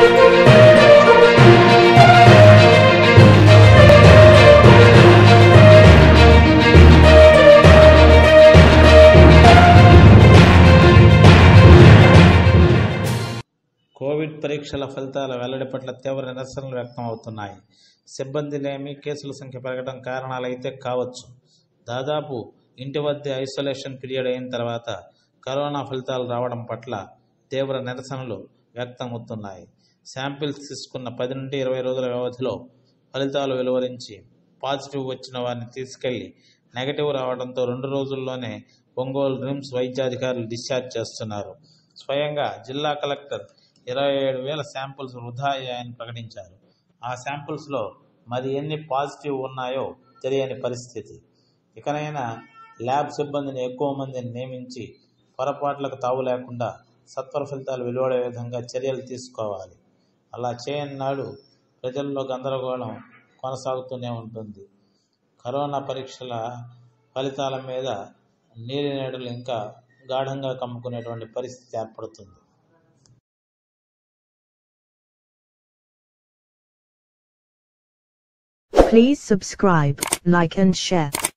Covid పరీక్షల ఫలితాల వెల్లడి పట్ల తీవ్ర నిరసనలు వ్యక్తమవుతున్నాయి సిబ్బంది లేమి కేసుల సంఖ్య పెరగడం కారణాలైతే కావచ్చు దాదాపు ఇంటి వద్దే ఐసోలేషన్ పీరియడ్ అయిన తర్వాత కరోనా ఫలితాలు రావడం పట్ల తీవ్ర నిరసనలు వ్యక్తమవుతున్నాయి శాంపిల్స్ తీసుకున్న పది నుండి ఇరవై రోజుల వ్యవధిలో ఫలితాలు వెలువరించి పాజిటివ్ వచ్చిన వారిని తీసుకెళ్లి నెగటివ్ రావడంతో రెండు రోజుల్లోనే ఒంగోలు రిమ్స్ వైద్యాధికారులు డిశ్చార్జ్ చేస్తున్నారు స్వయంగా జిల్లా కలెక్టర్ ఇరవై ఏడు వేల శాంపుల్స్ వృధా అయ్యాయని ప్రకటించారు ఆ శాంపుల్స్లో మరి ఎన్ని పాజిటివ్ ఉన్నాయో తెలియని పరిస్థితి ఇకనైనా ల్యాబ్ సిబ్బందిని ఎక్కువ మందిని నియమించి పొరపాట్లకు తావు లేకుండా సత్వర ఫలితాలు వెలువడే విధంగా చర్యలు తీసుకోవాలి అలా చేయని నాడు ప్రజల్లో గందరగోళం కొనసాగుతూనే ఉంటుంది కరోనా పరీక్షల ఫలితాల మీద నీలి నేడులు ఇంకా గాఢంగా కమ్ముకునేటువంటి పరిస్థితి ఏర్పడుతుంది Please subscribe, like and share.